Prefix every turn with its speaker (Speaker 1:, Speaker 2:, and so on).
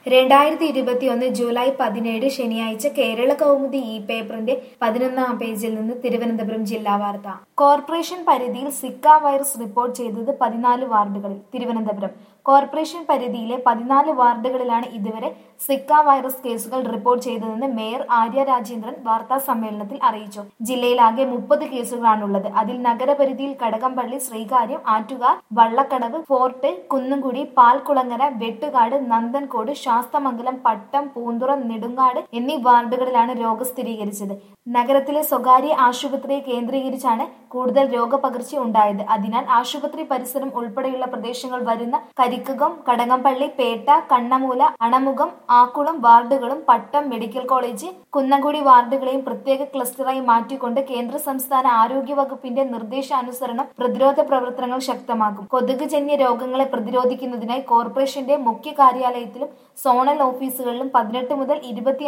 Speaker 1: രണ്ടായിരത്തി ഇരുപത്തിയൊന്ന് ജൂലൈ പതിനേഴ് ശനിയാഴ്ച കേരള കൗമുദി ഇ പേപ്പറിന്റെ പതിനൊന്നാം പേജിൽ നിന്ന് തിരുവനന്തപുരം ജില്ലാ വാർത്ത കോർപ്പറേഷൻ പരിധിയിൽ സിക്ക വൈറസ് റിപ്പോർട്ട് ചെയ്തത് പതിനാല് വാർഡുകളിൽ തിരുവനന്തപുരം കോർപ്പറേഷൻ പരിധിയിലെ പതിനാല് വാർഡുകളിലാണ് ഇതുവരെ സിക്ക വൈറസ് കേസുകൾ റിപ്പോർട്ട് ചെയ്തതെന്ന് മേയർ ആര്യ രാജേന്ദ്രൻ വാർത്താ സമ്മേളനത്തിൽ അറിയിച്ചു ജില്ലയിലാകെ മുപ്പത് കേസുകളാണുള്ളത് അതിൽ നഗരപരിധിയിൽ കടകംപള്ളി ശ്രീകാര്യം ആറ്റുകാൽ വള്ളക്കടവ് ഫോർട്ട് കുന്നുംകുടി പാൽക്കുളങ്ങര വെട്ടുകാട് നന്ദൻകോട് ശാസ്തമംഗലം പട്ടം പൂന്തുറ നെടുങ്ങാട് എന്നീ വാർഡുകളിലാണ് രോഗം സ്ഥിരീകരിച്ചത് നഗരത്തിലെ സ്വകാര്യ ആശുപത്രിയെ കേന്ദ്രീകരിച്ചാണ് കൂടുതൽ രോഗപകർച്ച ഉണ്ടായത് അതിനാൽ ആശുപത്രി പരിസരം ഉൾപ്പെടെയുള്ള പ്രദേശങ്ങൾ വരുന്ന കരിക്കകം കടകംപള്ളി പേട്ട കണ്ണമൂല അണമുഖം ആക്കുളം വാർഡുകളും പട്ടം മെഡിക്കൽ കോളേജ് കുന്നംകുടി വാർഡുകളെയും പ്രത്യേക ക്ലസ്റ്ററായി മാറ്റിക്കൊണ്ട് കേന്ദ്ര സംസ്ഥാന ആരോഗ്യ വകുപ്പിന്റെ നിർദ്ദേശാനുസരണം പ്രതിരോധ പ്രവർത്തനങ്ങൾ ശക്തമാക്കും കൊതുകുജന്യ രോഗങ്ങളെ പ്രതിരോധിക്കുന്നതിനായി കോർപ്പറേഷന്റെ മുഖ്യ കാര്യാലയത്തിലും സോണൽ ഓഫീസുകളിലും പതിനെട്ട് മുതൽ ഇരുപത്തി